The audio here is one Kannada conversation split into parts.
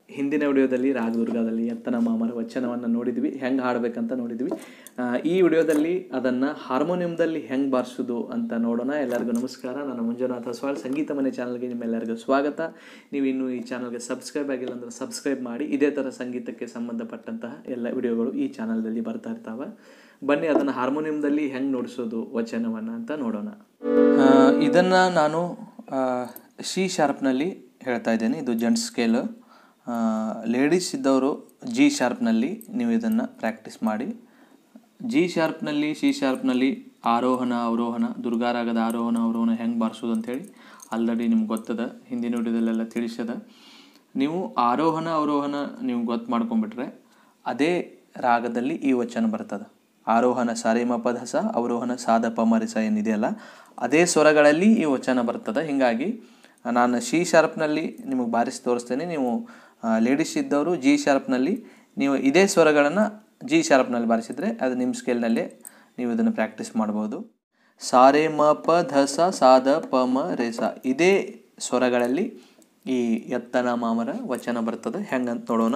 ಹಿಂದಿನ ವಿಡಿಯೋದಲ್ಲಿ ರಾಗದುರ್ಗದಲ್ಲಿ ಎತ್ತನ ಮಾಮರ ವಚನವನ್ನು ನೋಡಿದ್ವಿ ಹೆಂಗೆ ಹಾಡಬೇಕಂತ ನೋಡಿದ್ವಿ ಆ, ಈ ವಿಡಿಯೋದಲ್ಲಿ ಅದನ್ನು ಹಾರ್ಮೋನಿಯಂದಲ್ಲಿ ಹೆಂಗೆ ಬಾರಿಸೋದು ಅಂತ ನೋಡೋಣ ಎಲ್ಲರಿಗೂ ನಮಸ್ಕಾರ ನಾನು ಮಂಜುನಾಥ ಹಸ್ವಾಳ್ ಸಂಗೀತ ಮನೆ ಚಾನಲ್ಗೆ ನಿಮ್ಮೆಲ್ಲರಿಗೂ ಸ್ವಾಗತ ನೀವು ಇನ್ನೂ ಈ ಚಾನಲ್ಗೆ ಸಬ್ಸ್ಕ್ರೈಬ್ ಆಗಿಲ್ಲ ಅಂದ್ರೆ ಸಬ್ಸ್ಕ್ರೈಬ್ ಮಾಡಿ ಇದೇ ಥರ ಸಂಗೀತಕ್ಕೆ ಸಂಬಂಧಪಟ್ಟಂತಹ ಎಲ್ಲ ವಿಡಿಯೋಗಳು ಈ ಚಾನಲ್ದಲ್ಲಿ ಬರ್ತಾ ಇರ್ತಾವೆ ಬನ್ನಿ ಅದನ್ನು ಹಾರ್ಮೋನಿಯಂದಲ್ಲಿ ಹೆಂಗೆ ನುಡಿಸೋದು ವಚನವನ್ನು ಅಂತ ನೋಡೋಣ ಇದನ್ನು ನಾನು ಸಿ ಶಾರ್ಪ್ನಲ್ಲಿ ಹೇಳ್ತಾ ಇದ್ದೇನೆ ಇದು ಜಂಟ್ ಸ್ಕೇಲ್ ಲೇಡೀಸ್ ಇದ್ದವರು ಜಿ ಶಾರ್ಪ್ನಲ್ಲಿ ನೀವು ಇದನ್ನು ಪ್ರಾಕ್ಟೀಸ್ ಮಾಡಿ ಜಿ ಶಾರ್ಪ್ನಲ್ಲಿ ಸಿ ಶಾರ್ಪ್ನಲ್ಲಿ ಆರೋಹಣ ಅವರೋಹಣ ದುರ್ಗಾರಾಗದ ಆರೋಹಣ ಅವರೋಹಣ ಹೆಂಗೆ ಬಾರಿಸೋದು ಅಂಥೇಳಿ ಆಲ್ರೆಡಿ ನಿಮ್ಗೆ ಗೊತ್ತದ ಹಿಂದಿನ ವಿಡಿಯೋದಲ್ಲೆಲ್ಲ ತಿಳಿಸ್ಯದ ನೀವು ಆರೋಹಣ ಅವರೋಹಣ ನೀವು ಗೊತ್ತು ಮಾಡ್ಕೊಂಬಿಟ್ರೆ ಅದೇ ರಾಗದಲ್ಲಿ ಈ ವಚನ ಬರ್ತದೆ ಆರೋಹಣ ಸಾರೇಮ ಪದಸ ಅವರೋಹಣ ಸಾದ ಪಮರಿಸ ಏನಿದೆಯಲ್ಲ ಅದೇ ಸ್ವರಗಳಲ್ಲಿ ಈ ವಚನ ಬರ್ತದೆ ಹೀಗಾಗಿ ನಾನು ಸಿ ಶಾರ್ಪ್ನಲ್ಲಿ ನಿಮಗೆ ಬಾರಿಸಿ ತೋರಿಸ್ತೇನೆ ನೀವು ಲೇಡೀಸ್ ಇದ್ದವರು ಜಿ ಶಾರ್ಪ್ನಲ್ಲಿ ನೀವು ಇದೇ ಸ್ವರಗಳನ್ನು ಜಿ ಶಾರ್ಪ್ನಲ್ಲಿ ಬಾರಿಸಿದರೆ ಅದು ನಿಮ್ಮ ಸ್ಕೇಲ್ನಲ್ಲೇ ನೀವು ಇದನ್ನು ಪ್ರಾಕ್ಟೀಸ್ ಮಾಡ್ಬೋದು ಸಾರೆ ಮ ಪ ಧ ಸ ಸಾದ ಪ ಮ ರೆ ಸ ಇದೇ ಸ್ವರಗಳಲ್ಲಿ ಈ ಎತ್ತನ ಮಾಮರ ವಚನ ಬರ್ತದೆ ಹೆಂಗಂತ ನೋಡೋಣ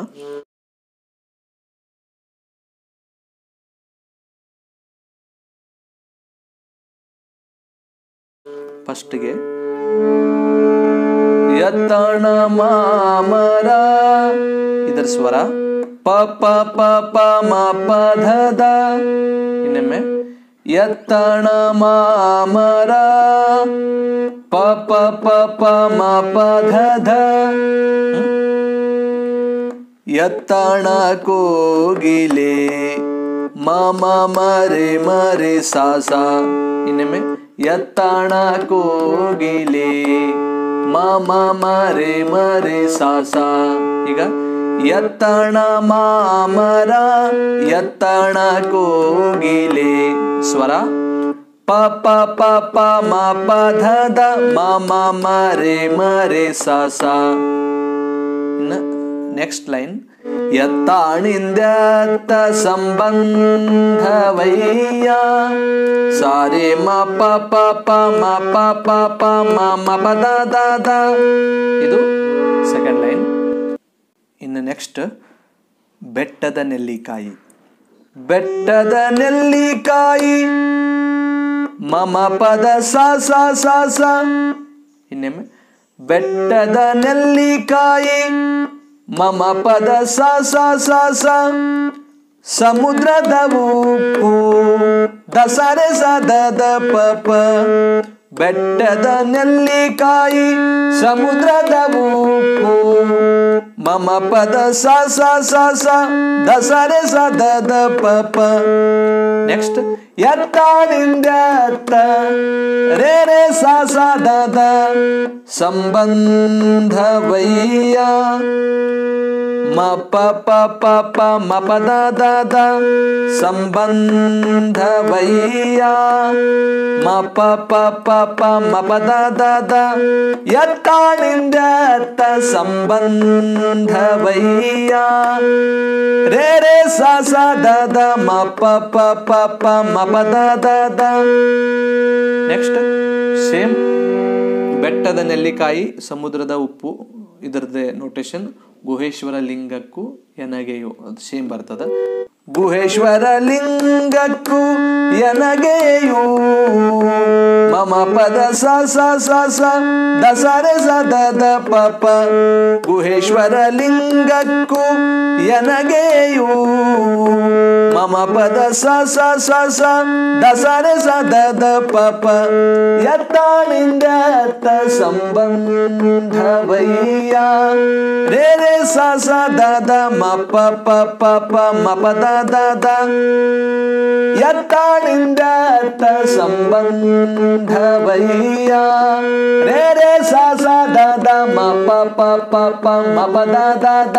ಫಸ್ಟ್ಗೆ ಎತ್ತಣ ಮಾಮರ ಇದರ ಸ್ವರ ಪ ಪ ಪ ಪ ಮ ಪ ಧ ದ ಇನ್ನೊಮ್ಮೆ ಎತ್ತಣ ಮಾಮರ ಪ ಪ ಪ ಪ ಮ ಪ ಧ ಧ ಎತ್ತಣ ಕೋಗಿಲೆ ಮಾಮ ಮರೆ ಮರೆ ಸಾಸ ಇನ್ನೊಮ್ಮೆ ಎತ್ತಣ ಕೋಗಿಲೆ ಮಾಮ ಮರೆ ಮರೆ ಸಾಸ ಈಗ ಎತ್ತಣ ಮಾಮರ ಎತ್ತಣ ಕೋಗಿಲೆ ಸ್ವರ ಪ ಪ ಪ ಪ ಮ ಪ ಧ ದ ಮಾಮ ಮರೆ ಮರೆ ಸಾಸ ಇನ್ನು ನೆಕ್ಸ್ಟ್ ಲೈನ್ ಎತ್ತಾಣಿಂದತ್ತ ಸಂಬಂಧವಯ್ಯ ಸಾರೆ ಮ ಪ ಪ ಪ ಮ ಪ ಪ ಪ ಮ ಮ ಪ ದ ದ ದ ಇದು ಸೆಕೆಂಡ್ ಲೈನ್ ಇನ್ನು ನೆಕ್ಸ್ಟ್ ಬೆಟ್ಟದ ನೆಲ್ಲಿಕಾಯಿ ಬೆಟ್ಟದ ನೆಲ್ಲಿಕಾಯಿ ಮಮ ಪದ ಸ ಸ ಸ ಸ ಇನ್ನೊಮ್ಮೆ ಬೆಟ್ಟದ ನೆಲ್ಲಿಕಾಯಿ ಮಮ ಪದ ಸ ಸ ಸ ಸ ಸಮುದ್ರದ ಉಪ್ಪು ದಸರೆ ಸದದ ಪಪ ಬೆಟ್ಟದ ನೆಲ್ಲಿಕಾಯಿ ಸಮುದ್ರದ ಉಪ್ಪು ಮಮ ಪದ ಸ ಸ ಸ ಸ ದಸರೆ ಸದದ ಪಪ ನೆಕ್ಸ್ಟ್ ಎತ್ತಾಣಿಂದ ಎತ್ತ ರೇ ರೇ ಸ ಸ ದದ ಸಂಬಂಧವಯ್ಯ ಮ ಪ ಪ ಪ ಪ ಮ ಪ ದ ದ ದ ಸಂಬಂಧವಯ್ಯ ಮ ಪ ಪ ಪ ಪ ಮ ಪ ದ ದ ದ ಎತ್ತಾಣಿಂದ ಎತ್ತ ಸಂಬಂಧವಯ್ಯ ರೇ ರೇ ಸ ಸ ದ ದ ಮ ಪ ಪ ಪ ಪ ಮ ಪ ದ ದ ದ ನೆಕ್ಸ್ಟ್ ಸೇಮ್ ಬೆಟ್ಟದ ನೆಲ್ಲಿಕಾಯಿ ಸಮುದ್ರದ ಉಪ್ಪು ಇದರದ್ದೇ ನೋಟೇಶನ್ ಗುಹೇಶ್ವರ ಲಿಂಗಕ್ಕೂ ಎನಗೆಯು ಅದು ಸೇಮ್ ಬರ್ತದ ಗುಹೇಶ್ವರ ಲಿಂಗಕ್ಕೂ ಎನಗೆಯು ಮಮ ಪದ ಸ ಸ ಸ ಸ ದಸರೆ ಸದದ ಪಪ ಗುಹೇಶ್ವರ ಲಿಂಗಕ್ಕೂ ಎನಗೆಯು ಮಮ ಪದ ಸ ಸ ಸ ಸ ದಸರೆ ಸದದ ಪಪ ಎತ್ತಾಣಿಂದ ಎತ್ತ ಸಂಬಂಧವಯ್ಯ ರೇ ರೇ ಸ ಸ ದ ದ ಮ ಪ ಪ ಪ ಪ ಮ ಪ ದ ದ ದ ಎತ್ತಾಣಿಂದ ಎತ್ತ ಸಂಬಂಧವಯ್ಯ ರೇ ರೇ ಸ ಸ ದ ದ ಮ ಪ ಪ ಪ ಪ ಮ ಪ ದ ದ ದ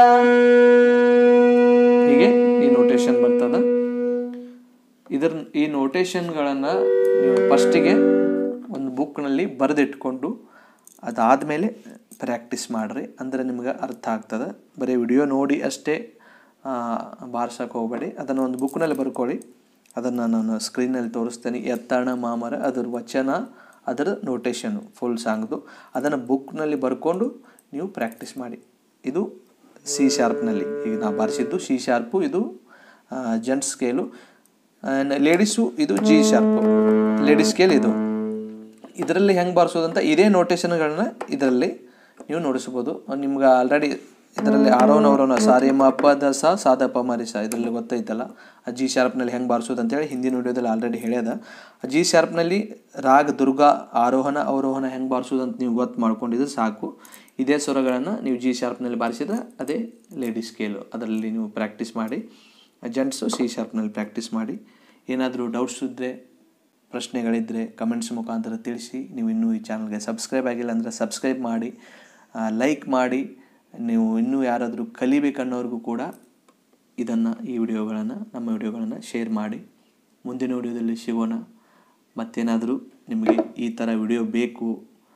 ಹೀಗೆ ಈ ನೋಟೇಶನ್ ಬರ್ತದ ಇದರ ಈ ನೋಟೇಶನ್ಗಳನ್ನು ನೀವು ಫಸ್ಟಿಗೆ ಒಂದು ಬುಕ್ನಲ್ಲಿ ಬರೆದಿಟ್ಕೊಂಡು ಅದಾದಮೇಲೆ ಪ್ರಾಕ್ಟೀಸ್ ಮಾಡಿರಿ ಅಂದರೆ ನಿಮ್ಗೆ ಅರ್ಥ ಆಗ್ತದೆ ಬರೀ ವಿಡಿಯೋ ನೋಡಿ ಅಷ್ಟೇ ಬಾರ್ಸಕ್ಕೆ ಹೋಗಬೇಡಿ ಅದನ್ನು ಒಂದು ಬುಕ್ನಲ್ಲಿ ಬರ್ಕೊಳ್ಳಿ ಅದನ್ನು ನಾನು ಸ್ಕ್ರೀನಲ್ಲಿ ತೋರಿಸ್ತೇನೆ ಎತ್ತಣ ಮಾಮರ ಅದರ ವಚನ ಅದರ ನೋಟೇಶನು ಫುಲ್ ಸಾಂಗ್ದು ಅದನ್ನು ಬುಕ್ನಲ್ಲಿ ಬರ್ಕೊಂಡು ನೀವು ಪ್ರಾಕ್ಟೀಸ್ ಮಾಡಿ ಇದು ಸಿ ಶಾರ್ಪ್ನಲ್ಲಿ ಈಗ ನಾವು ಬಾರಿಸಿದ್ದು ಸಿ ಶಾರ್ಪು ಇದು ಜೆಂಟ್ ಸ್ಕೇಲು ಲೇಡೀಸು ಇದು ಜಿ ಶಾರ್ಪು ಲೇಡೀಸ್ ಸ್ಕೇಲ್ ಇದು ಇದರಲ್ಲಿ ಹೆಂಗೆ ಬಾರಿಸೋದಂತ ಇದೇ ನೋಟೇಷನ್ಗಳನ್ನ ಇದರಲ್ಲಿ ನೀವು ನೋಡಿಸ್ಬೋದು ನಿಮ್ಗೆ ಆಲ್ರೆಡಿ ಇದರಲ್ಲಿ ಆರೋನ್ ಅವರೋನ ಸಾರಿ ಮ ಪ ದ ಸ ಸಾದ ಪ ಮರಿ ಸ ಇದರಲ್ಲಿ ಗೊತ್ತೈತಲ್ಲ ಆ ಜಿ ಶಾರ್ಪ್ನಲ್ಲಿ ಹೆಂಗೆ ಬಾರಿಸೋದು ಅಂತೇಳಿ ಹಿಂದಿನ ವಿಡಿಯೋದಲ್ಲಿ ಆಲ್ರೆಡಿ ಹೇಳ್ಯದ ಆ ಜಿ ಶಾರ್ಪ್ನಲ್ಲಿ ರಾಗ್ ದುರ್ಗಾ ಆರೋಹಣ ಅವರೋಹಣ ಹೆಂಗೆ ಬಾರಿಸೋದು ಅಂತ ನೀವು ಗೊತ್ತು ಮಾಡ್ಕೊಂಡಿದ್ರೆ ಸಾಕು ಇದೇ ಸ್ವರಗಳನ್ನು ನೀವು ಜಿ ಶಾರ್ಪ್ನಲ್ಲಿ ಬಾರಿಸಿದ್ರೆ ಅದೇ ಲೇಡಿ ಸ್ಕೇಲು ಅದರಲ್ಲಿ ನೀವು ಪ್ರಾಕ್ಟೀಸ್ ಮಾಡಿ ಜೆಂಟ್ಸು ಸಿ ಶಾರ್ಪ್ನಲ್ಲಿ ಪ್ರಾಕ್ಟೀಸ್ ಮಾಡಿ ಏನಾದರೂ ಡೌಟ್ಸ್ ಇದ್ದರೆ ಪ್ರಶ್ನೆಗಳಿದ್ದರೆ ಕಮೆಂಟ್ಸ್ ಮುಖಾಂತರ ತಿಳಿಸಿ ನೀವು ಇನ್ನೂ ಈ ಚಾನಲ್ಗೆ ಸಬ್ಸ್ಕ್ರೈಬ್ ಆಗಿಲ್ಲ ಅಂದರೆ ಸಬ್ಸ್ಕ್ರೈಬ್ ಮಾಡಿ ಲೈಕ್ ಮಾಡಿ ನೀವು ಇನ್ನೂ ಯಾರಾದರೂ ಕಲಿಬೇಕನ್ನೋರಿಗೂ ಕೂಡ ಇದನ್ನು ಈ ವಿಡಿಯೋಗಳನ್ನು ನಮ್ಮ ವಿಡಿಯೋಗಳನ್ನು ಶೇರ್ ಮಾಡಿ ಮುಂದಿನ ವಿಡಿಯೋದಲ್ಲಿ ಸಿಗೋಣ ಮತ್ತೇನಾದರೂ ನಿಮಗೆ ಈ ಥರ ವಿಡಿಯೋ ಬೇಕು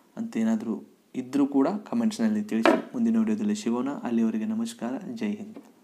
ಅಂತೇನಾದರೂ ಇದ್ದರೂ ಕೂಡ ಕಮೆಂಟ್ಸ್ನಲ್ಲಿ ತಿಳಿಸಿ ಮುಂದಿನ ವಿಡಿಯೋದಲ್ಲಿ ಸಿಗೋಣ ಅಲ್ಲಿವರೆಗೆ ನಮಸ್ಕಾರ ಜೈ ಹಿಂದ್